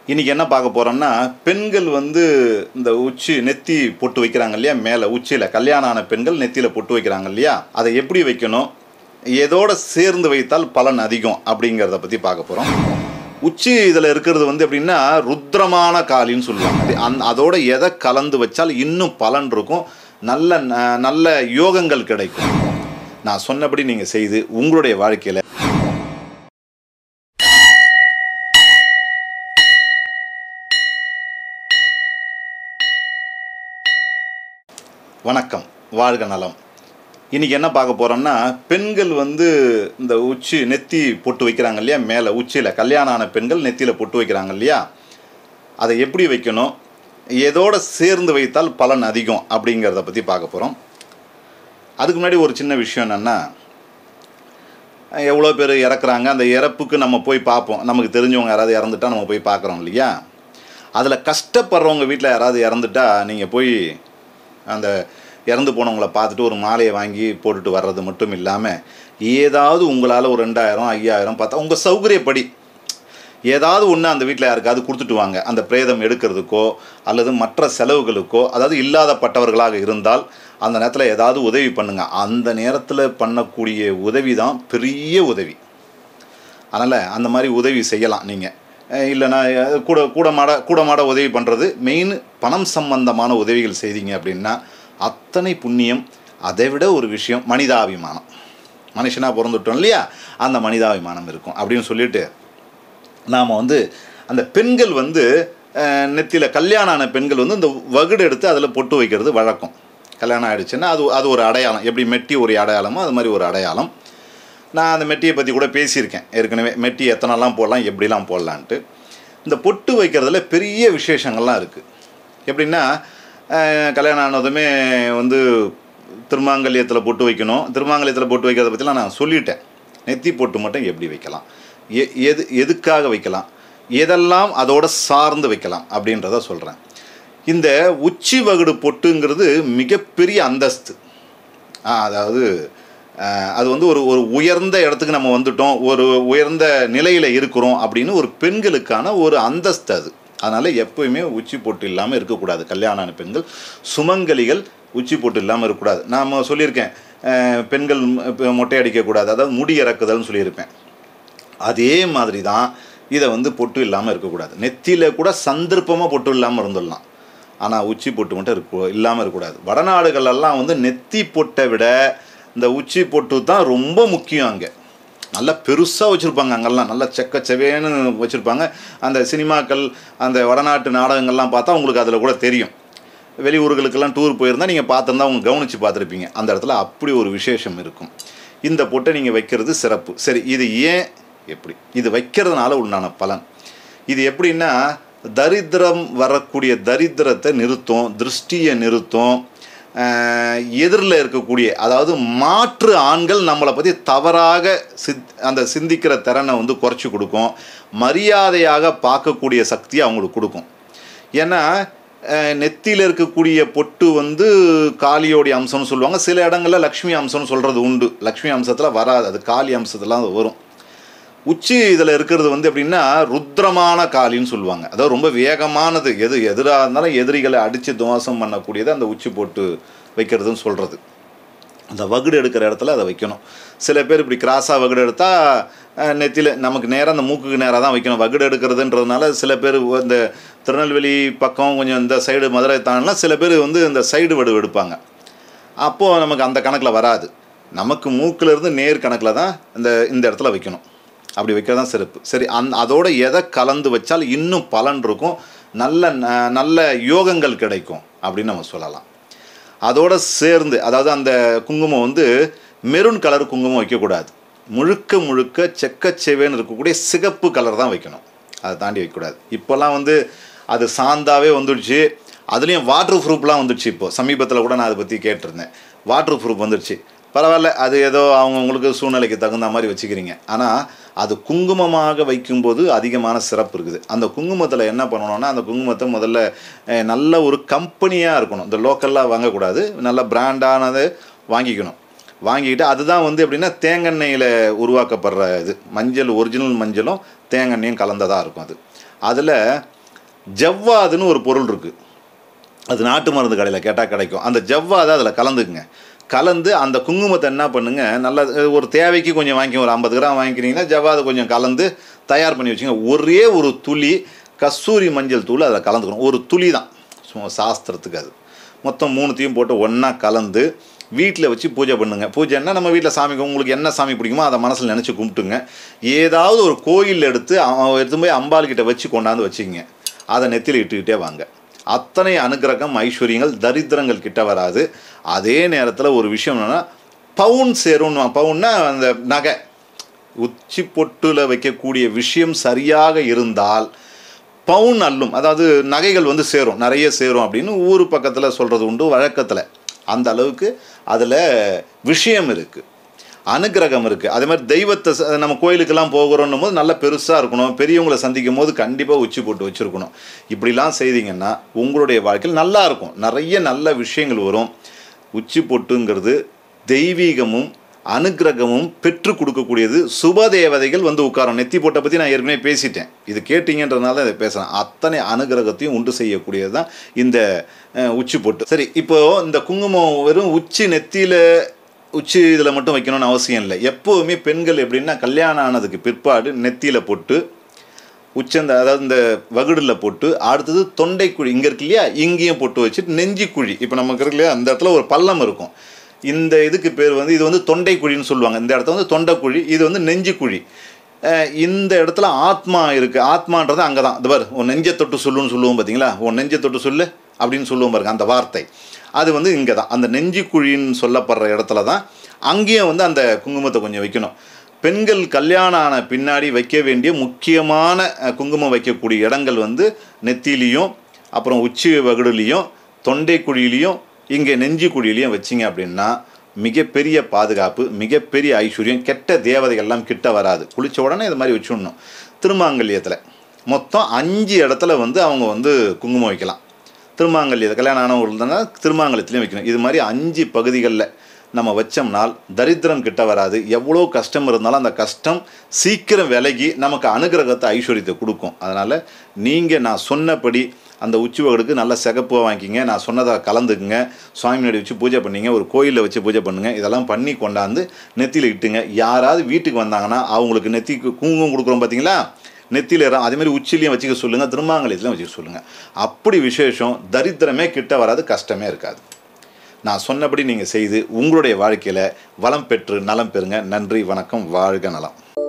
இன்றைக்கி என்ன பார்க்க போகிறோம்னா பெண்கள் வந்து இந்த உச்சி நெத்தி பொட்டு வைக்கிறாங்க இல்லையா மேலே உச்சியில் கல்யாணம் ஆன பெண்கள் நெத்தியில் பொட்டு வைக்கிறாங்க இல்லையா அதை எப்படி வைக்கணும் எதோட சேர்ந்து வைத்தால் பலன் அதிகம் அப்படிங்கிறத பற்றி பார்க்க போகிறோம் உச்சி இதில் இருக்கிறது வந்து எப்படின்னா ருத்ரமான காலின்னு சொல்லுவாங்க அது அந் அதோட எதை கலந்து வச்சால் இன்னும் பலன் இருக்கும் நல்ல ந- நல்ல யோகங்கள் கிடைக்கும் நான் சொன்னபடி நீங்கள் செய்து உங்களுடைய வாழ்க்கையில் வணக்கம் வாழ்க நலம் இன்றைக்கி என்ன பார்க்க போகிறோம்னா பெண்கள் வந்து இந்த உச்சி நெத்தி பொட்டு வைக்கிறாங்க இல்லையா மேலே உச்சியில் கல்யாணம் ஆன பெண்கள் நெத்தியில் பொட்டு வைக்கிறாங்க இல்லையா அதை எப்படி வைக்கணும் எதோட சேர்ந்து வைத்தால் பலன் அதிகம் அப்படிங்கிறத பற்றி பார்க்க போகிறோம் அதுக்கு முன்னாடி ஒரு சின்ன விஷயம் என்னென்னா எவ்வளோ பேர் இறக்குறாங்க அந்த இறப்புக்கு நம்ம போய் பார்ப்போம் நமக்கு தெரிஞ்சவங்க யாராவது இறந்துட்டா நம்ம போய் பார்க்குறோம் இல்லையா அதில் கஷ்டப்படுறவங்க வீட்டில் யாராவது இறந்துட்டா நீங்கள் போய் அந்த இறந்து போனவங்கள பார்த்துட்டு ஒரு மாலையை வாங்கி போட்டுட்டு வர்றது மட்டும் இல்லாமல் ஏதாவது உங்களால் ஒரு ரெண்டாயிரம் ஐயாயிரம் பார்த்தா உங்கள் சௌகரியப்படி ஏதாவது ஒன்று அந்த வீட்டில் யாருக்காவது கொடுத்துட்டு வாங்க அந்த பிரேதம் எடுக்கிறதுக்கோ அல்லது மற்ற செலவுகளுக்கோ அதாவது இல்லாதப்பட்டவர்களாக இருந்தால் அந்த நேரத்தில் ஏதாவது உதவி பண்ணுங்க அந்த நேரத்தில் பண்ணக்கூடிய உதவி தான் பெரிய உதவி அதனால் அந்த மாதிரி உதவி செய்யலாம் நீங்கள் இல்லைன்னா அஹ், கூட கூட மாட கூட மாட உதவி பண்ணுறது மெயின் பணம் சம்பந்தமான உதவிகள் செய்தீங்க அப்படின்னா அத்தனை புண்ணியம் அதை விட ஒரு விஷயம் மனிதாபிமானம் மனுஷனாக பிறந்துட்டோம் இல்லையா அந்த மனிதாபிமானம் இருக்கும் அப்படின்னு சொல்லிட்டு நாம் வந்து அந்த பெண்கள் வந்து நெத்தியில் கல்யாணம் ஆன பெண்கள் வந்து இந்த வகுடு எடுத்து அதில் பொட்டு வைக்கிறது வழக்கம் கல்யாணம் ஆயிடுச்சுன்னா அது அது ஒரு அடையாளம் எப்படி மெட்டி ஒரு அடையாளமோ அது மாதிரி ஒரு அடையாளம் நான் அந்த மெட்டியை பற்றி கூட பேசியிருக்கேன் ஏற்கனவே மெட்டி எத்தனைலாம் போடலாம் எப்படிலாம் போடலான்ட்டு இந்த பொட்டு வைக்கிறதுல பெரிய விசேஷங்கள்லாம் இருக்குது எப்படின்னா அஹ், கல்யாணம் ஆனதுமே வந்து திருமாங்கல்யத்தில் பொட்டு வைக்கணும் திருமாங்கல்யத்தில் பொட்டு வைக்கிறத பற்றிலாம் நான் சொல்லிட்டேன் நெத்தி பொட்டு மட்டும் எப்படி வைக்கலாம் எ எது எதுக்காக வைக்கலாம் எதெல்லாம் அதோட சார்ந்து வைக்கலாம் அப்படின்றத சொல்கிறேன் இந்த உச்சி வகுடு பொட்டுங்கிறது மிகப்பெரிய அந்தஸ்து ஆ, அதாவது அஹ், அது வந்து ஒரு ஒரு உயர்ந்த இடத்துக்கு நம்ம வந்துட்டோம் ஒரு உயர்ந்த நிலையில் இருக்கிறோம் அப்படின்னு ஒரு பெண்களுக்கான ஒரு அந்தஸ்து அது அதனால் எப்போயுமே உச்சி பொட்டு இல்லாமல் இருக்கக்கூடாது கல்யாணம் ஆன பெண்கள் சுமங்கலிகள் உச்சி பொட்டு இல்லாமல் இருக்கக்கூடாது நாம் சொல்லியிருக்கேன் அஹ், பெண்கள் ம- மொட்டை அடிக்கக்கூடாது அதாவது முடி இறக்குதல்னு சொல்லியிருப்பேன் அதே மாதிரி தான் இதை வந்து பொட்டு இல்லாமல் இருக்கக்கூடாது நெத்தியில் கூட சந்தர்ப்பமாக பொட்டு இல்லாமல் இருந்துடலாம் ஆனால் உச்சி பொட்டு மட்டும் இருக்க இல்லாமல் இருக்கக்கூடாது வடநாடுகளெல்லாம் வந்து நெத்தி பொட்டை விட இந்த உச்சி பொட்டு தான் ரொம்ப முக்கியம் அங்கே நல்லா பெருசாக வச்சுருப்பாங்க அங்கெல்லாம் நல்லா செக்க செவேன்னு வச்சுருப்பாங்க அந்த சினிமாக்கள் அந்த வடநாட்டு நாடகங்கள்லாம் பார்த்தா உங்களுக்கு அதில் கூட தெரியும் வெளியூர்களுக்கெல்லாம் டூர் போயிருந்தால் நீங்கள் பார்த்துருந்தா அவங்க கவனித்து பார்த்துருப்பீங்க அந்த இடத்துல அப்படி ஒரு விசேஷம் இருக்கும் இந்த பொட்டை நீங்கள் வைக்கிறது சிறப்பு சரி இது ஏன் எப்படி இது வைக்கிறதுனால உண்டான பலன் இது எப்படின்னா தரித்திரம் வரக்கூடிய தரித்திரத்தை நிறுத்தும் திருஷ்டியை நிறுத்தும் எதிரில் இருக்கக்கூடிய அதாவது மாற்று ஆண்கள் நம்மளை பற்றி தவறாக சித் அந்த சிந்திக்கிற திறனை வந்து குறைச்சி கொடுக்கும் மரியாதையாக பார்க்கக்கூடிய சக்தியை அவங்களுக்கு கொடுக்கும் ஏன்னா நெத்தியில் இருக்கக்கூடிய பொட்டு வந்து காளியோடைய அம்சம்னு சொல்லுவாங்க சில இடங்களில் லக்ஷ்மி அம்சம்னு சொல்கிறது உண்டு லக்ஷ்மி அம்சத்தில் வராது அது காளி அம்சத்தில் அது வரும் உச்சி இதில் இருக்கிறது வந்து எப்படின்னா ருத்ரமான காலின்னு சொல்லுவாங்க அதாவது ரொம்ப வேகமானது எது எதிராக இருந்தாலும் எதிரிகளை அடித்து துவாசம் பண்ணக்கூடியது அந்த உச்சி போட்டு வைக்கிறதுன்னு சொல்கிறது அந்த வகுடு எடுக்கிற இடத்துல அதை வைக்கணும் சில பேர் இப்படி கிராஸாக வகுடு எடுத்தால் நெத்தியில் நமக்கு நேராக அந்த மூக்குக்கு நேராக தான் வைக்கணும் வகுடு எடுக்கிறதுன்றதுனால சில பேர் இந்த திருநெல்வேலி பக்கம் கொஞ்சம் இந்த சைடு மதுரை தாண்டலாம் சில பேர் வந்து இந்த சைடு வடு எடுப்பாங்க அப்போது நமக்கு அந்த கணக்கில் வராது நமக்கு மூக்குல இருந்து நேர் கணக்கில் தான் இந்த இந்த இடத்துல வைக்கணும் அப்படி வைக்கிறது தான் சிறப்பு சரி அந் அதோட எதை கலந்து வச்சால் இன்னும் பலன் இருக்கும் நல்ல ந- நல்ல யோகங்கள் கிடைக்கும் அப்படின்னு நம்ம சொல்லலாம் அதோட சேர்ந்து அதாவது அந்த குங்குமம் வந்து மெரூன் கலர் குங்குமம் வைக்கக்கூடாது முழுக்க முழுக்க செக்கச்செவேன்னு இருக்கக்கூடிய சிகப்பு கலர் தான் வைக்கணும் அதை தாண்டி வைக்கக்கூடாது இப்போல்லாம் வந்து அது சாந்தாவே வந்துடுச்சு அதுலேயும் வாட்டர் ப்ரூஃப்லாம் வந்துடுச்சு இப்போ சமீபத்தில் கூட நான் அதை பற்றி கேட்டிருந்தேன் வாட்டர் ப்ரூஃப் வந்துடுச்சு பரவாயில்ல அது ஏதோ அவங்கவுங்களுக்கு சூழ்நிலைக்கு தகுந்த மாதிரி வச்சுக்கிறீங்க ஆனால் அது குங்குமமாக வைக்கும்போது அதிகமான சிறப்பு இருக்குது அந்த குங்குமத்தில் என்ன பண்ணணும்னா அந்த குங்குமத்தை முதல்ல அஹ், நல்ல ஒரு கம்பெனியாக இருக்கணும் இந்த லோக்கலாக வாங்கக்கூடாது நல்ல பிராண்டானது வாங்கிக்கணும் வாங்கிக்கிட்டு அதுதான் வந்து எப்படின்னா தேங்காய்நெய்யில் உருவாக்கப்படுற இது மஞ்சள் ஒரிஜினல் மஞ்சளும் தேங்காய்நெய்யும் கலந்ததாக இருக்கும் அது அதில் ஜவ்வாதுன்னு ஒரு பொருள் இருக்குது அது நாட்டு மருந்து கடையில் கேட்டால் கிடைக்கும் அந்த ஜவ்வாதை அதில் கலந்துக்குங்க கலந்து அந்த குங்குமத்தை என்ன பண்ணுங்க நல்லா ஒரு தேவைக்கு கொஞ்சம் வாங்கி ஒரு ஐம்பது கிராம் வாங்கிக்கிறீங்கன்னா ஜவ்வாதை கொஞ்சம் கலந்து தயார் பண்ணி வச்சுங்க ஒரே ஒரு துளி கஸ்தூரி மஞ்சள் தூள் அதில் கலந்துக்கணும் ஒரு துளி தான் சும்மா சாஸ்திரத்துக்கு அது மொத்தம் மூணுத்தையும் போட்டு ஒன்றா கலந்து வீட்டில் வச்சு பூஜை பண்ணுங்க பூஜைன்னா நம்ம வீட்டில் சாமி உங்களுக்கு என்ன சாமி பிடிக்குமோ அதை மனசில் நினச்சி கும்பிட்டுங்க ஏதாவது ஒரு கோயில் எடுத்து அவ- எடுத்து போய் அம்பாள் கிட்ட வச்சு கொண்டாந்து வச்சுக்கிங்க அதை நெத்தியில் இட்டுக்கிட்டே வாங்க அத்தனை அனுக்கிரகம் ஐஸ்வர்யங்கள் தரித்திரங்கள் கிட்ட வராது அதே நேரத்தில் ஒரு விஷயம் என்னென்னா பவுன் சேரும்னு பவுன்னா அந்த நகை உச்சி பொட்டுல வைக்கக்கூடிய விஷயம் சரியாக இருந்தால் பவுன் அல்லும் அதாவது நகைகள் வந்து சேரும் நிறைய சேரும் அப்படின்னு ஊர் பக்கத்தில் சொல்கிறது உண்டு வழக்கத்தில் அந்த அளவுக்கு அதில் விஷயம் இருக்குது அனுக்கிரகம் இருக்குது அதே மாதிரி தெய்வத்தை ச- நம்ம கோயிலுக்கெல்லாம் போகிறோன்னும் போது நல்ல பெருசாக இருக்கணும் பெரியவங்களை சந்திக்கும் போது கண்டிப்பாக உச்சி போட்டு வச்சுருக்கணும் இப்படிலாம் செய்தீங்கன்னா உங்களுடைய வாழ்க்கையில் நல்லா இருக்கும் நிறைய நல்ல விஷயங்கள் வரும் உச்சி பொட்டுங்கிறது தெய்வீகமும் அனுக்கிரகமும் பெற்று கொடுக்கக்கூடியது சுப தேவதைகள் வந்து உட்காரும் நெத்தி பொட்டை பற்றி நான் ஏற்கனவே பேசிட்டேன் இது கேட்டீங்கன்றதுனால தான் இதை பேசுகிறேன் அத்தனை அனுகிரகத்தையும் உண்டு செய்யக்கூடியது தான் இந்த அஹ், உச்சி பொட்டு சரி இப்போது இந்த குங்குமம் வெறும் உச்சி நெத்தியில் உச்சி இதில் மட்டும் வைக்கணும்னு அவசியம் இல்லை எப்போவுமே பெண்கள் எப்படின்னா கல்யாணம் ஆனதுக்கு பிற்பாடு நெத்தியில் போட்டு உச்சந்த அதாவது இந்த வகுடில் போட்டு அடுத்தது தொண்டைக்குழி இங்கே இருக்கு இல்லையா இங்கேயும் போட்டு வச்சுட்டு நெஞ்சிக்குழி இப்போ நமக்கு இருக்கு இல்லையா அந்த இடத்துல ஒரு பள்ளம் இருக்கும் இந்த இதுக்கு பேர் வந்து இது வந்து தொண்டைக்குழின்னு சொல்லுவாங்க இந்த இடத்துல வந்து தொண்டைக்குழி இது வந்து நெஞ்சிக்குழி அஹ் இந்த இடத்துல ஆத்மா இருக்குது ஆத்மான்றது அங்கே தான் இது பாரு உன் நெஞ்சை தொட்டு சொல்லுன்னு சொல்லுவோம் பார்த்தீங்களா உன் நெஞ்சை தொட்டு சொல்லு அப்படின்னு சொல்லுவோம் பாருங்க அந்த வார்த்தை அது வந்து இங்கே தான் அந்த நெஞ்சிக்குழின்னு சொல்லப்படுற இடத்துல தான் அங்கேயும் வந்து அந்த குங்குமத்தை கொஞ்சம் வைக்கணும் பெண்கள் கல்யாணம் ஆன பின்னாடி வைக்க வேண்டிய முக்கியமான அஹ், குங்குமம் வைக்கக்கூடிய இடங்கள் வந்து நெத்திலையும் அப்புறம் உச்சி வகுடுலையும் தொண்டை குழியிலையும் இங்கே நெஞ்சு குழியிலையும் வச்சிங்க அப்படின்னா மிகப்பெரிய பாதுகாப்பு மிகப்பெரிய ஐஸ்வர்யம் கெட்ட தேவதைகள்லாம் கிட்ட வராது குளிச்ச உடனே இது மாதிரி வச்சுடணும் திருமாங்கல்யத்தில் மொத்தம் அஞ்சு இடத்துல வந்து அவங்க வந்து குங்குமம் வைக்கலாம் திருமாங்கல்யத்தை கல்யாணம் ஆனவங்க இருந்தாங்கன்னா திருமாங்கல்யத்துலேயும் வைக்கணும் இது மாதிரி அஞ்சு பகுதிகளில் நம்ம வச்சோம்னால் தரித்திரம் கிட்ட வராது எவ்வளோ கஷ்டம் இருந்தாலும் அந்த கஷ்டம் சீக்கிரம் விலகி நமக்கு அனுகிரகத்தை ஐஸ்வர்யத்தை கொடுக்கும் அதனால் நீங்கள் நான் சொன்னபடி அந்த உச்சி வகடுக்கு நல்ல சிகப்பு வாங்கிக்கிங்க நான் சொன்னதை கலந்துக்குங்க சுவாமி முன்னாடி வச்சு பூஜை பண்ணீங்க ஒரு கோயிலில் வச்சு பூஜை பண்ணுங்கள் இதெல்லாம் பண்ணி கொண்டாந்து நெத்தியில் இட்டுங்க யாராவது வீட்டுக்கு வந்தாங்கன்னா அவங்களுக்கு நெத்திக்கு குங்குமம் கொடுக்குறோம் பார்த்தீங்களா நெத்தியில் இடம் அதே மாதிரி உச்சிலையும் வச்சுக்க சொல்லுங்கள் திருமாங்கலயத்துலையும் வச்சுக்க சொல்லுங்கள் அப்படி விசேஷம் தரித்திரமே கிட்ட வராது கஷ்டமே இருக்காது நான் சொன்னபடி நீங்கள் செய்து உங்களுடைய வாழ்க்கையில் வளம் பெற்று நலம் பெறுங்க நன்றி வணக்கம் வாழ்க நலம்